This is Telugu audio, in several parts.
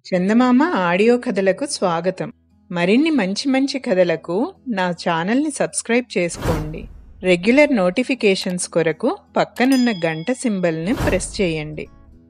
చందమామ ఆడియో కథలకు స్వాగతం మరిన్ని మంచి మంచి కథలకు నా ఛానల్ని సబ్స్క్రైబ్ చేసుకోండి రెగ్యులర్ నోటిఫికేషన్స్ కొరకు పక్కనున్న గంట సింబల్ని ప్రెస్ చేయండి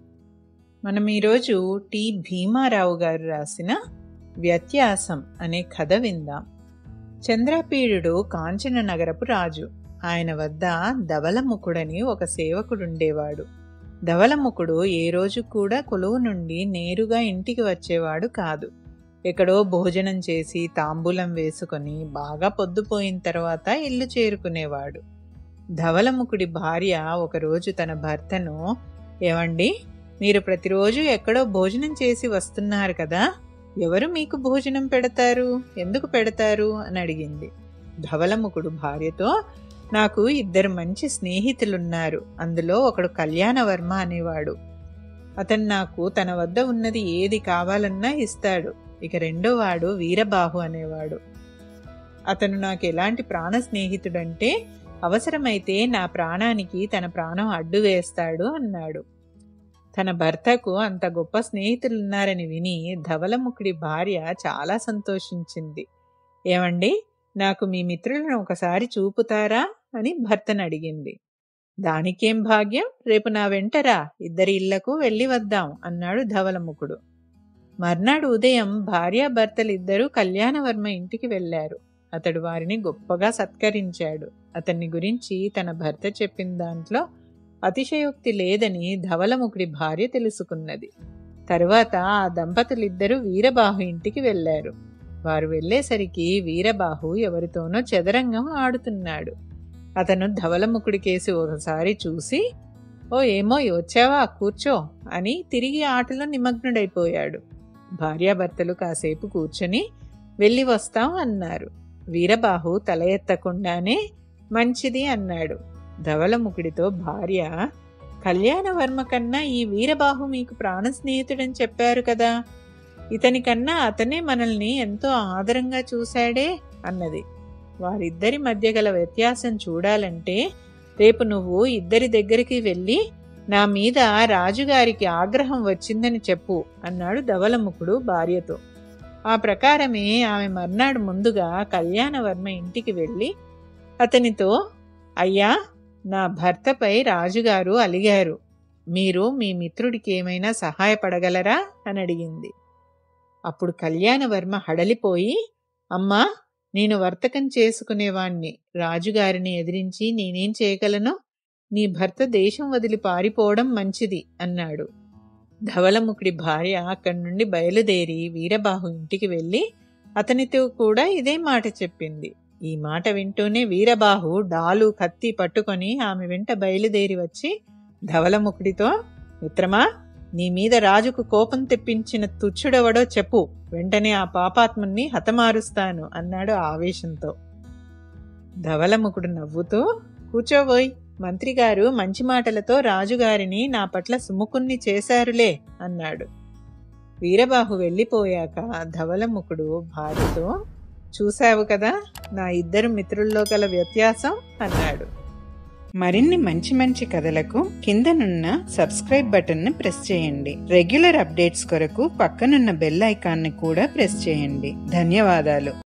మనం ఈరోజు టి భీమారావు గారు రాసిన వ్యత్యాసం అనే కథ విందాం చంద్రపీడుడు కాంచన నగరపు రాజు ఆయన వద్ద ధవలముకుడని ఒక సేవకుడుండేవాడు ధవలముకుడు ఏ రోజు కూడా కొలువు నుండి నేరుగా ఇంటికి వచ్చేవాడు కాదు ఎక్కడో భోజనం చేసి తాంబూలం వేసుకొని బాగా పొద్దుపోయిన తర్వాత ఇల్లు చేరుకునేవాడు ధవలముకుడి భార్య ఒకరోజు తన భర్తను ఏవండి మీరు ప్రతిరోజు ఎక్కడో భోజనం చేసి వస్తున్నారు కదా ఎవరు మీకు భోజనం పెడతారు ఎందుకు పెడతారు అని అడిగింది ధవలముకుడు భార్యతో నాకు ఇద్దరు మంచి స్నేహితులున్నారు అందులో ఒకడు కళ్యాణవర్మ అనేవాడు అతను నాకు తన వద్ద ఉన్నది ఏది కావాలన్నా ఇస్తాడు ఇక రెండో వాడు వీరబాహు అనేవాడు అతను నాకు ఎలాంటి ప్రాణ స్నేహితుడంటే అవసరమైతే నా ప్రాణానికి తన ప్రాణం అడ్డు వేస్తాడు అన్నాడు తన భర్తకు అంత గొప్ప స్నేహితులున్నారని విని ధవలముఖుడి భార్య చాలా సంతోషించింది ఏమండి నాకు మీ మిత్రులను ఒకసారి చూపుతారా అని భర్తను అడిగింది దానికేం భాగ్యం రేపు నా వెంటరా ఇద్దరి ఇళ్లకు వెళ్ళి వద్దాం అన్నాడు ధవలముఖుడు మర్నాడు ఉదయం భార్యాభర్తలిద్దరూ కళ్యాణవర్మ ఇంటికి వెళ్ళారు అతడు వారిని గొప్పగా సత్కరించాడు అతన్ని గురించి తన భర్త చెప్పిన దాంట్లో అతిశయోక్తి లేదని ధవలముఖుడి భార్య తెలుసుకున్నది తరువాత ఆ దంపతులిద్దరూ వీరబాహు ఇంటికి వెళ్ళారు వారు వెళ్ళేసరికి వీరబాహు ఎవరితోనో చదరంగం ఆడుతున్నాడు అతను ధవలముఖుడి కేసి ఒకసారి చూసి ఓ ఏమో వచ్చావా కూర్చో అని తిరిగి ఆటలో నిమగ్నుడైపోయాడు భార్యాభర్తలు కాసేపు కూర్చొని వెళ్ళి వస్తాం అన్నారు వీరబాహు తల ఎత్తకుండానే మంచిది అన్నాడు ధవలముఖుడితో భార్య కళ్యాణవర్మ కన్నా ఈ వీరబాహు మీకు ప్రాణ స్నేహితుడని చెప్పారు కదా ఇతని కన్నా అతనే మనల్ని ఎంతో ఆదరంగా చూశాడే అన్నది వారిద్దరి మధ్య గల వ్యత్యాసం చూడాలంటే రేపు నువ్వు ఇద్దరి దగ్గరికి వెళ్ళి నా మీద రాజుగారికి ఆగ్రహం వచ్చిందని చెప్పు అన్నాడు ధవలముఖుడు భార్యతో ఆ ప్రకారమే ఆమె మర్నాడు ముందుగా కళ్యాణవర్మ ఇంటికి వెళ్ళి అతనితో అయ్యా నా భర్తపై రాజుగారు అలిగారు మీరు మీ మిత్రుడికి ఏమైనా సహాయపడగలరా అని అడిగింది అప్పుడు కళ్యాణవర్మ హడలిపోయి అమ్మా నేను వర్తకం చేసుకునేవాణ్ణి రాజుగారిని ఎదిరించి నేనేం చేయగలను నీ భర్త దేశం వదిలి పారిపోవడం మంచిది అన్నాడు ధవలముఖుడి భార్య అక్కడి నుండి బయలుదేరి వీరబాహు ఇంటికి వెళ్ళి అతనితో కూడా ఇదే మాట చెప్పింది ఈ మాట వింటూనే వీరబాహు డాలు కత్తి పట్టుకొని ఆమె వెంట బయలుదేరి వచ్చి ధవలముఖుడితో మిత్రమా నీ మీద రాజుకు కోపం తెప్పించిన తుచ్చుడెవడో చెప్పు వెంటనే ఆ పాపాత్మని హతమారుస్తాను అన్నాడు ఆవేశంతో ధవలముఖుడు నవ్వుతూ కూర్చోబోయ్ మంత్రిగారు మంచి మాటలతో రాజుగారిని నా పట్ల సుముకున్ని చేశారులే అన్నాడు వీరబాహు వెళ్ళిపోయాక ధవలముఖుడు భార్యతో చూశావు కదా నా ఇద్దరు మిత్రుల్లో గల వ్యత్యాసం అన్నాడు మరిన్ని మంచి మంచి కథలకు కిందనున్న సబ్స్క్రైబ్ బటన్ని ప్రెస్ చేయండి రెగ్యులర్ అప్డేట్స్ కొరకు పక్కనున్న బెల్ ఐకాన్ని కూడా ప్రెస్ చేయండి ధన్యవాదాలు